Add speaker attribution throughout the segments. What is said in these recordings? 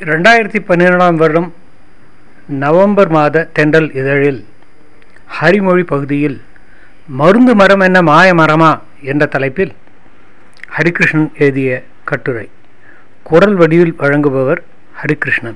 Speaker 1: ரெண்டாயிரத்தி பன்னிரெண்டாம் வருடம் நவம்பர் மாத தென்றல் இதழில் ஹரிமொழி பகுதியில் மருந்து மரம் என்ன மாய மரமா என்ற தலைப்பில் ஹரிகிருஷ்ணன் எழுதிய கட்டுரை குரல் வடிவில் வழங்குபவர் ஹரிகிருஷ்ணன்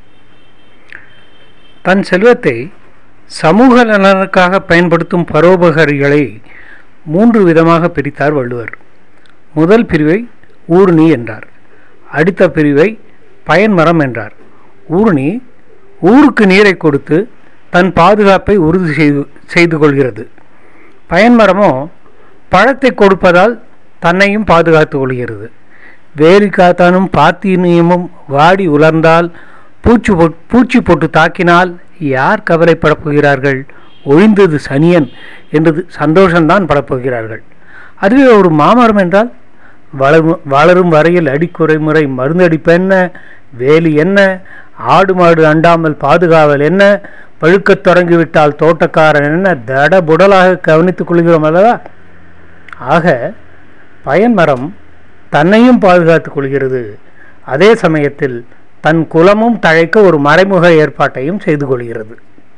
Speaker 1: தன் செல்வத்தை சமூக நலனுக்காக பயன்படுத்தும் பரோபகாரிகளை மூன்று விதமாக பிரித்தார் வள்ளுவர் முதல் பிரிவை ஊர்ணி என்றார் அடுத்த பிரிவை பயன்மரம் என்றார் ஊர்ணி ஊருக்கு நீரை கொடுத்து தன் பாதுகாப்பை உறுதி செய்து செய்து கொள்கிறது பயன்மரமோ பழத்தை கொடுப்பதால் தன்னையும் பாதுகாத்து கொள்கிறது வேலி காத்தானும் பாத்தீனியமும் வாடி உலர்ந்தால் பூச்சி பொ பூச்சி போட்டு தாக்கினால் யார் கவலைப்படப் போகிறார்கள் ஒழிந்தது சனியன் என்றது சந்தோஷம்தான் படப்போகிறார்கள் அதுவே ஒரு மாமரம் என்றால் வளரும் வளரும் வரையில் அடிக்குறை முறை மருந்தடிப்பு என்ன வேலி என்ன ஆடு மாடு அண்டாமல் பாதுகாவல் என்ன பழுக்கத் தொடங்கிவிட்டால் தோட்டக்காரன் என்ன தடபுடலாக கவனித்துக் கொள்கிறோம் அல்லவா ஆக பயன்மரம் தன்னையும் பாதுகாத்துக் கொள்கிறது அதே சமயத்தில் தன் குலமும் தழைக்க ஒரு மறைமுக ஏற்பாட்டையும் செய்து கொள்கிறது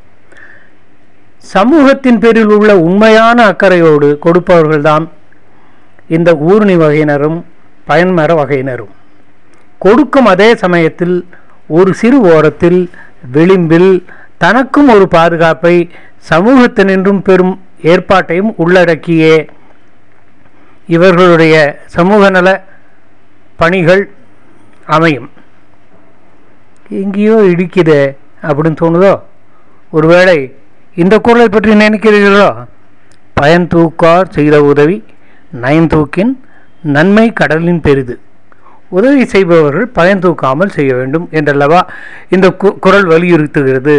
Speaker 1: சமூகத்தின் பேரில் உள்ள உண்மையான அக்கறையோடு கொடுப்பவர்கள்தான் இந்த ஊர்ணி வகையினரும் பயன்மர வகையினரும் கொடுக்கும் அதே சமயத்தில் ஒரு சிறு ஓரத்தில் விளிம்பில் தனக்கும் ஒரு பாதுகாப்பை சமூகத்தினின்றும் பெறும் ஏற்பாட்டையும் உள்ளடக்கியே இவர்களுடைய சமூக நல பணிகள் அமையும் எங்கேயோ இடிக்குதே அப்படின்னு தோணுதோ ஒருவேளை இந்த குரலை பற்றி நினைக்கிறீர்களோ பயன் தூக்கார் செய்த உதவி நயன் தூக்கின் நன்மை கடலின் பெரிது உதவி செய்பவர்கள் பயன் தூக்காமல் செய்ய வேண்டும் என்றல்லவா இந்த குரல் வலியுறுத்துகிறது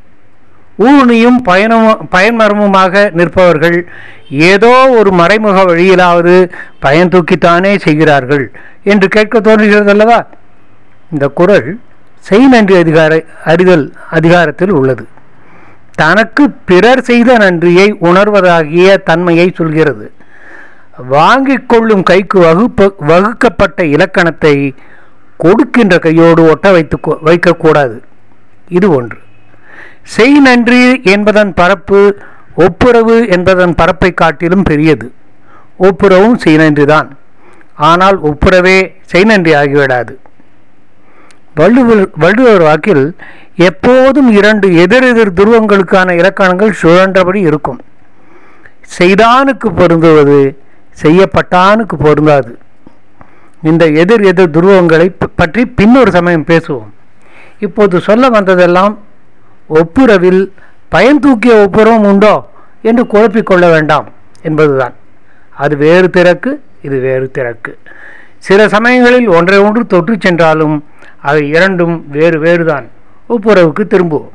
Speaker 1: ஊனியும் பயணமும் பயன்மரமுமாக நிற்பவர்கள் ஏதோ ஒரு மறைமுக வழியிலாவது பயன் தூக்கித்தானே செய்கிறார்கள் என்று கேட்க தோன்றுகிறது அல்லவா இந்த குரல் செய் நன்றி அதிகார அறிதல் அதிகாரத்தில் உள்ளது தனக்கு பிறர் செய்த நன்றியை உணர்வதாகிய தன்மையை சொல்கிறது வாங்கிக் கொள்ளும் கைக்கு வகுப்ப வகுக்கப்பட்ட இலக்கணத்தை கொடுக்கின்ற கையோடு ஒட்ட வைத்து வைக்கக்கூடாது இது ஒன்று செய் நன்றி என்பதன் பரப்பு ஒப்புரவு என்பதன் பரப்பை காட்டிலும் பெரியது ஒப்புரவும் செய் நன்றிதான் ஆனால் ஒப்புரவே செய் நன்றி ஆகிவிடாது வள்ளுவர் வள்ளுவர் வாக்கில் எப்போதும் இரண்டு எதிரெதிர் துருவங்களுக்கான இலக்கணங்கள் சுழன்றபடி இருக்கும் செய்தானுக்கு பொருந்துவது செய்யப்பட்டானுக்கு பொருந்தாது இந்த எதிர் எதிர் துருவங்களை பற்றி பின்னொரு சமயம் பேசுவோம் இப்போது சொல்ல வந்ததெல்லாம் ஒப்புரவில் பயன் தூக்கிய ஒப்புரவும் உண்டோ என்று குழப்பிக்கொள்ள வேண்டாம் என்பதுதான் அது வேறு திறக்கு இது வேறு திறக்கு சில சமயங்களில் ஒன்றை ஒன்று தொற்று சென்றாலும் அவை இரண்டும் வேறு வேறுதான் ஒப்புரவுக்கு திரும்புவோம்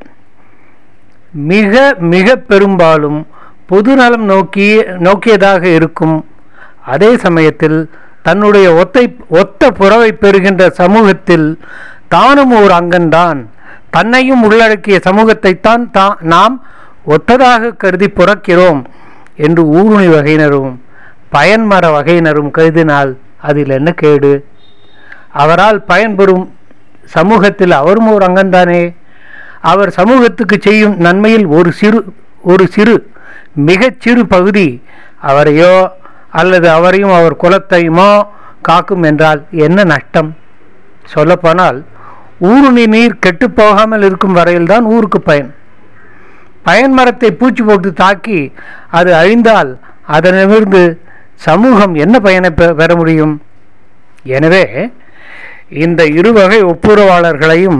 Speaker 1: மிக மிக பெரும்பாலும் பொதுநலம் நோக்கி நோக்கியதாக இருக்கும் அதே சமயத்தில் தன்னுடைய ஒத்தை ஒத்த புறவை பெறுகின்ற சமூகத்தில் தானும் ஒரு அங்கன்தான் தன்னையும் உள்ளடக்கிய சமூகத்தைத்தான் தா நாம் ஒத்ததாக கருதி புறக்கிறோம் என்று ஊருணி வகையினரும் பயன்மர வகையினரும் கருதினால் அதில் என்ன கேடு அவரால் பயன்பெறும் சமூகத்தில் அவரும் ஒரு அங்கம்தானே அவர் சமூகத்துக்கு செய்யும் நன்மையில் ஒரு சிறு ஒரு சிறு மிகச் சிறு பகுதி அவரையோ அல்லது அவரையும் அவர் குலத்தையுமோ காக்கும் என்றால் என்ன நஷ்டம் சொல்லப்போனால் ஊருணி நீர் கெட்டு போகாமல் இருக்கும் வரையில்தான் ஊருக்கு பயன் பயன் மரத்தை பூச்சி போட்டு தாக்கி அது அழிந்தால் அதனிலிருந்து சமூகம் என்ன பயனை பெற முடியும் எனவே இந்த இருவகை ஒப்புரவாளர்களையும்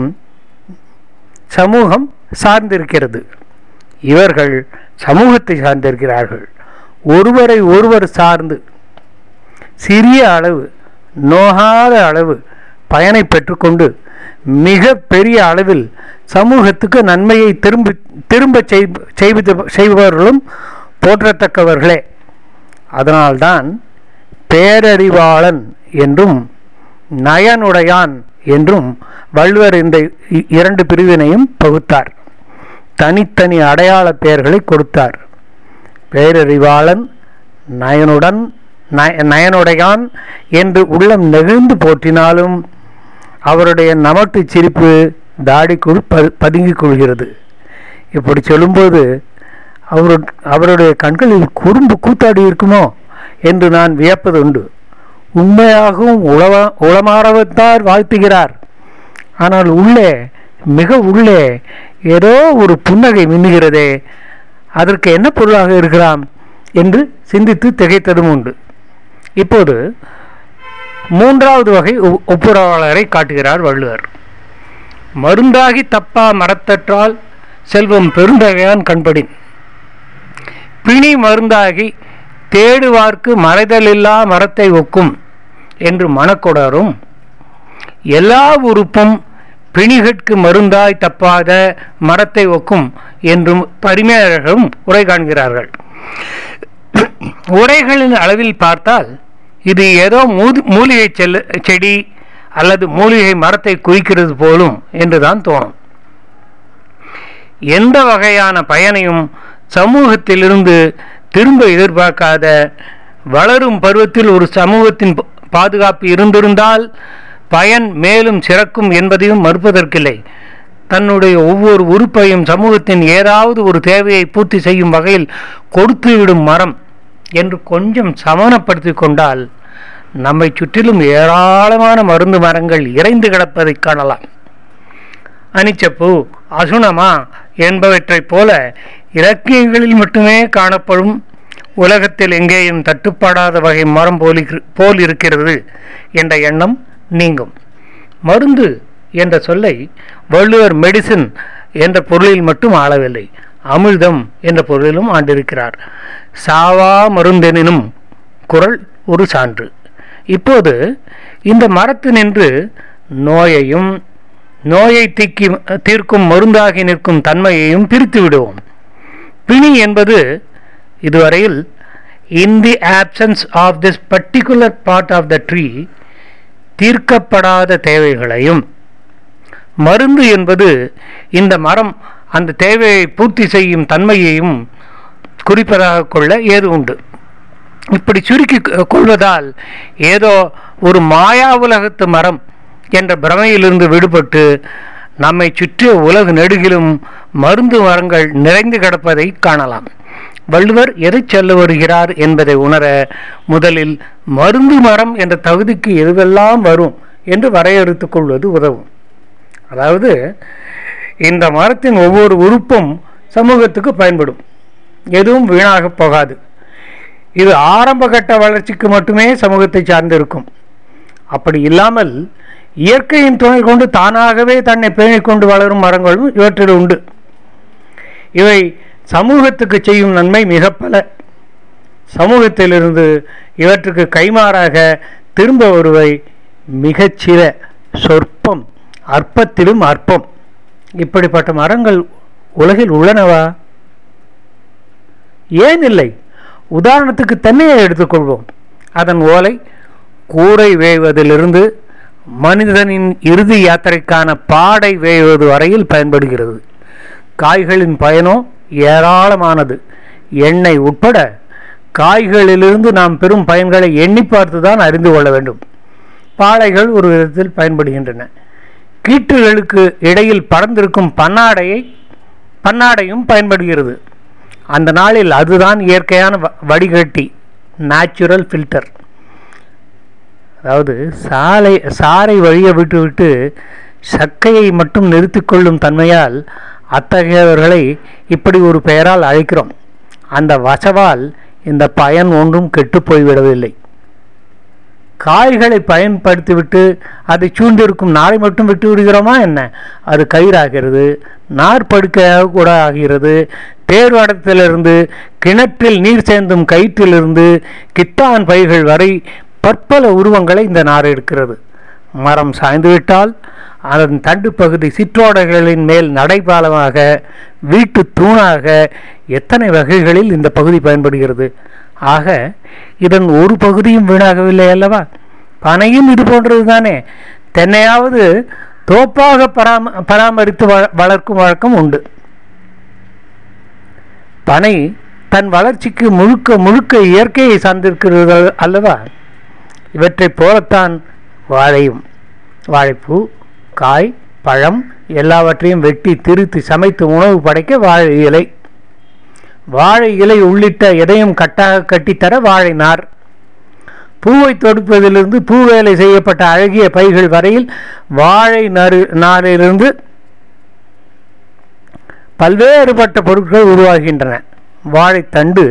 Speaker 1: சமூகம் சார்ந்திருக்கிறது இவர்கள் சமூகத்தை சார்ந்திருக்கிறார்கள் ஒருவரை ஒருவர் சார்ந்து சிறிய அளவு நோகாத அளவு பயனை பெற்றுக்கொண்டு மிக பெரிய அளவில் சமூகத்துக்கு நன்மையை திரும்ப திரும்ப செய்வது செய்பவர்களும் போற்றத்தக்கவர்களே அதனால்தான் பேரறிவாளன் என்றும் நயனுடையான் என்றும் வள்ளுவர் இந்த இரண்டு பிரிவினையும் பகுத்தார் தனித்தனி அடையாள பெயர்களை கொடுத்தார் பேரறிவாளன் நயனுடன் நயனுடையான் என்று உள்ளம் நெகிழ்ந்து போற்றினாலும் அவருடைய நமட்டு சிரிப்பு தாடிக்குள் ப பதுங்கிக் கொள்கிறது இப்படி சொல்லும்போது அவரு அவருடைய கண்களில் குறும்பு கூத்தாடி இருக்குமோ என்று நான் வியப்பது உண்டு உண்மையாகவும் உளவ உளமாறவத்தார் வாழ்த்துகிறார் ஆனால் உள்ளே மிக உள்ளே ஏதோ ஒரு புன்னகை மின்னுகிறதே அதற்கு என்ன பொருளாக இருக்கலாம் என்று சிந்தித்து திகைத்ததும் உண்டு இப்போது மூன்றாவது வகை ஒ- ஒப்புரவாளரை காட்டுகிறார் வள்ளுவர் மருந்தாகி தப்பா மரத்தற்றால் செல்வம் பெருந்தகையான் கண்படின் பிணி மருந்தாகி தேடுவார்க்கு மறைதலில்லா மரத்தை ஒக்கும் என்று மணக்கொடரும் எல்லா உறுப்பும் பிணிகட்கு மருந்தாய் தப்பாத மரத்தை ஒக்கும் என்றும் பரிமையாளர்களும் உரை காண்கிறார்கள் உரைகளின் அளவில் பார்த்தால் இது ஏதோ மூது மூலிகை செல்ல செடி அல்லது மூலிகை மரத்தை குறிக்கிறது போலும் என்றுதான் தோணும் எந்த வகையான பயனையும் சமூகத்திலிருந்து திரும்ப எதிர்பார்க்காத வளரும் பருவத்தில் ஒரு சமூகத்தின் ப- பாதுகாப்பு இருந்திருந்தால் பயன் மேலும் சிறக்கும் என்பதையும் மறுப்பதற்கில்லை தன்னுடைய ஒவ்வொரு உறுப்பையும் சமூகத்தின் ஏதாவது ஒரு தேவையை பூர்த்தி செய்யும் வகையில் கொடுத்துவிடும் மரம் என்று கொஞ்சம் சமணப்படுத்திக் கொண்டால் நம்மை சுற்றிலும் ஏராளமான மருந்து மரங்கள் இறைந்து கிடப்பதைக் காணலாம் அனிச்சப்பூ அசுணமா என்பவற்றைப் போல இலக்கியங்களில் மட்டுமே காணப்படும் உலகத்தில் எங்கேயும் தட்டுப்படாத வகை மரம் போலி போல் இருக்கிறது என்ற எண்ணம் நீங்கும் மருந்து என்ற சொல்லை வள்ளுவர் மெடிசின் என்ற பொருளில் மட்டும் ஆளவில்லை அமிர்தம் என்ற பொருளிலும் ஆண்டிருக்கிறார் சாவா மருந்தெனினும் குரல் ஒரு சான்று இப்போது இந்த மரத்தினின்று நோயையும் நோயை தீக்கி தீர்க்கும் மருந்தாகி நிற்கும் தன்மையையும் பிரித்து விடுவோம் பிணி என்பது இதுவரையில் in the absence of this particular part of the tree தீர்க்கப்படாத தேவைகளையும் மருந்து என்பது இந்த மரம் அந்த தேவையை பூர்த்தி செய்யும் தன்மையையும் குறிப்பதாக கொள்ள ஏது உண்டு இப்படி சுருக்கி கொ- கொள்வதால் ஏதோ ஒரு மாயா உலகத்து மரம் என்ற பிரமையிலிருந்து விடுபட்டு நம்மை சுற்றிய உலகு நெடுகிலும் மருந்து மரங்கள் நிறைந்து கிடப்பதை காணலாம் வள்ளுவர் எதை சொல்ல வருகிறார் என்பதை உணர முதலில் மருந்து மரம் என்ற தகுதிக்கு எதுவெல்லாம் வரும் என்று வரையறுத்துக் கொள்வது உதவும் அதாவது இந்த மரத்தின் ஒவ்வொரு உறுப்பும் சமூகத்துக்கு பயன்படும் எதுவும் வீணாக போகாது இது ஆரம்ப கட்ட வளர்ச்சிக்கு மட்டுமே சமூகத்தை சார்ந்திருக்கும் அப்படி இல்லாமல் இயற்கையின் துணை கொண்டு தானாகவே தன்னை பேணிக் கொண்டு வளரும் மரங்களும் இவற்றில் உண்டு இவை சமூகத்துக்கு செய்யும் நன்மை மிக பல சமூகத்திலிருந்து இவற்றுக்கு கைமாறாக திரும்ப வருவை மிகச்சில சொற்பம் அற்பத்திலும் அற்பம் இப்படிப்பட்ட மரங்கள் உலகில் உள்ளனவா ஏன் இல்லை உதாரணத்துக்கு தென்னையை எடுத்துக்கொள்வோம் அதன் ஓலை கூரை வேய்வதிலிருந்து மனிதனின் இறுதி யாத்திரைக்கான பாடை வேய்வது வரையில் பயன்படுகிறது காய்களின் பயனோ ஏராளமானது எண்ணெய் உட்பட காய்களிலிருந்து நாம் பெறும் பயன்களை எண்ணி பார்த்து தான் அறிந்து கொள்ள வேண்டும் பாளைகள் ஒரு விதத்தில் பயன்படுகின்றன கீற்றுகளுக்கு இடையில் பறந்திருக்கும் பன்னாடையை பன்னாடையும் பயன்படுகிறது அந்த நாளில் அதுதான் இயற்கையான வ- வடிகட்டி நேச்சுரல் ஃபில்டர் அதாவது சாலை சாறை வழிய விட்டு விட்டு சக்கையை மட்டும் நிறுத்திக் கொள்ளும் தன்மையால் அத்தகையவர்களை இப்படி ஒரு பெயரால் அழைக்கிறோம் அந்த வசவால் இந்த பயன் ஒன்றும் கெட்டுப் போய்விடவில்லை காய்களை பயன்படுத்திவிட்டு அதை சூழ்ந்திருக்கும் நாரை மட்டும் விட்டு விடுகிறோமா என்ன அது கயிறாகிறது நார் படுக்கையாக கூட ஆகிறது தேர்வடத்திலிருந்து கிணற்றில் நீர் சேர்ந்தும் கயிற்றிலிருந்து கித்தான் பைகள் வரை பற்பல உருவங்களை இந்த நார் எடுக்கிறது மரம் சாய்ந்துவிட்டால் அதன் தண்டு பகுதி சிற்றோடைகளின் மேல் நடைபாலமாக வீட்டு தூணாக எத்தனை வகைகளில் இந்த பகுதி பயன்படுகிறது ஆக இதன் ஒரு பகுதியும் வீணாகவில்லை அல்லவா பனையும் இது போன்றது தானே தென்னையாவது தோப்பாக பராம பராமரித்து வ- வளர்க்கும் வழக்கம் உண்டு பனை தன் வளர்ச்சிக்கு முழுக்க முழுக்க இயற்கையை சார்ந்திருக்கிறது அல்லவா இவற்றைப் போலத்தான் வாழையும் வாழைப்பூ காய் பழம் எல்லாவற்றையும் வெட்டி திருத்தி சமைத்து உணவு படைக்க வாழை இலை வாழை இலை உள்ளிட்ட எதையும் கட்டாக கட்டித்தர வாழை நார் பூவை தொடுப்பதிலிருந்து பூ வேலை செய்யப்பட்ட அழகிய பைகள் வரையில் வாழை நறு நாரிலிருந்து பல்வேறுபட்ட பொருட்கள் உருவாகின்றன வாழைத்தண்டு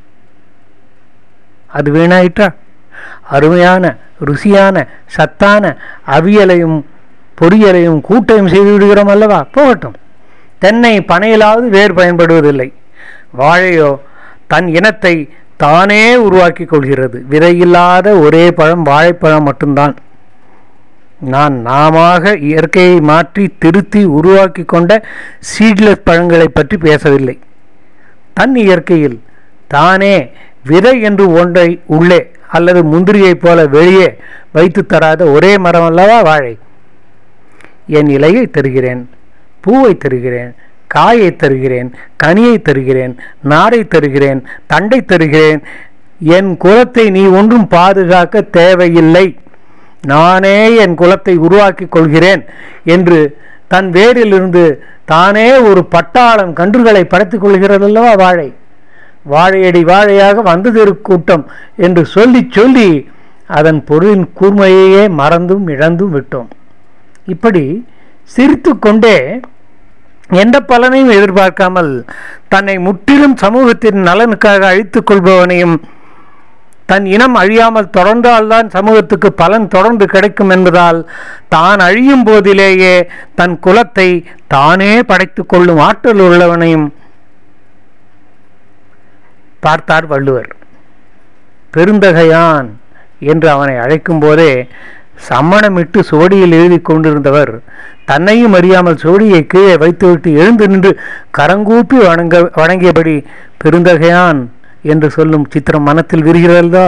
Speaker 1: அது வீணாயிற்றா அருமையான ருசியான சத்தான அவியலையும் பொரியலையும் கூட்டையும் செய்து விடுகிறோம் அல்லவா போகட்டும் தென்னை பனையிலாவது வேறு பயன்படுவதில்லை வாழையோ தன் இனத்தை தானே உருவாக்கி கொள்கிறது விதையில்லாத ஒரே பழம் வாழைப்பழம் மட்டும்தான் நான் நாமாக இயற்கையை மாற்றி திருத்தி உருவாக்கி கொண்ட சீட்லெஸ் பழங்களை பற்றி பேசவில்லை தன் இயற்கையில் தானே விதை என்று ஒன்றை உள்ளே அல்லது முந்திரியைப் போல வெளியே வைத்து தராத ஒரே மரம் அல்லவா வாழை என் இலையை தருகிறேன் பூவை தருகிறேன் காயை தருகிறேன் கனியை தருகிறேன் நாரை தருகிறேன் தண்டை தருகிறேன் என் குலத்தை நீ ஒன்றும் பாதுகாக்க தேவையில்லை நானே என் குலத்தை உருவாக்கி கொள்கிறேன் என்று தன் வேரிலிருந்து தானே ஒரு பட்டாளம் கன்றுகளை படைத்துக் கொள்கிறதல்லவா வாழை வாழையடி வாழையாக வந்தது கூட்டம் என்று சொல்லி சொல்லி அதன் பொருளின் கூர்மையையே மறந்தும் இழந்தும் விட்டோம் இப்படி சிரித்து கொண்டே எந்த பலனையும் எதிர்பார்க்காமல் தன்னை முற்றிலும் சமூகத்தின் நலனுக்காக அழித்துக் கொள்பவனையும் தன் இனம் அழியாமல் தொடர்ந்தால்தான் சமூகத்துக்கு பலன் தொடர்ந்து கிடைக்கும் என்பதால் தான் அழியும் போதிலேயே தன் குலத்தை தானே படைத்துக் கொள்ளும் ஆற்றல் உள்ளவனையும் பார்த்தார் வள்ளுவர் பெருந்தகையான் என்று அவனை அழைக்கும் போதே சம்மணமிட்டு சுவடியில் எழுதி கொண்டிருந்தவர் தன்னையும் அறியாமல் சுவடியை கீழே வைத்துவிட்டு எழுந்து நின்று கரங்கூப்பி வணங்க வணங்கியபடி பெருந்தகையான் என்று சொல்லும் சித்திரம் மனத்தில் விரிகிறதா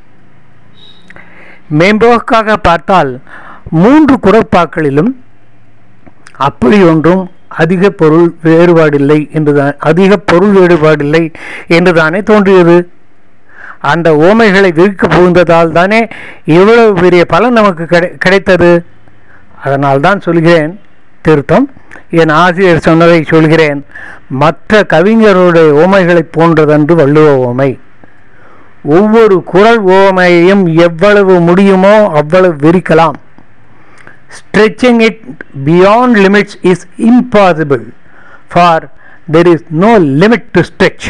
Speaker 1: மேம்போக்காக பார்த்தால் மூன்று குரப்பாக்களிலும் அப்படி ஒன்றும் அதிக பொருள் வேறுபாடில்லை என்றுதான் அதிக பொருள் வேறுபாடில்லை என்றுதானே தோன்றியது அந்த ஓமைகளை விரிக்க புகுந்ததால் தானே இவ்வளவு பெரிய பலன் நமக்கு கிடை கிடைத்தது அதனால் தான் சொல்கிறேன் திருத்தம் என் ஆசிரியர் சொன்னதை சொல்கிறேன் மற்ற கவிஞருடைய ஓமைகளைப் போன்றதன்று வள்ளுவ ஓமை ஒவ்வொரு குரல் ஓமையையும் எவ்வளவு முடியுமோ அவ்வளவு விரிக்கலாம் stretching it beyond limits is impossible for there is no limit to stretch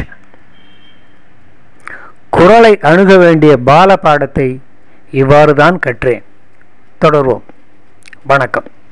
Speaker 1: குரலை அணுக வேண்டிய பால பாடத்தை இவ்வாறு தான் கற்றேன் தொடர்வோம் வணக்கம்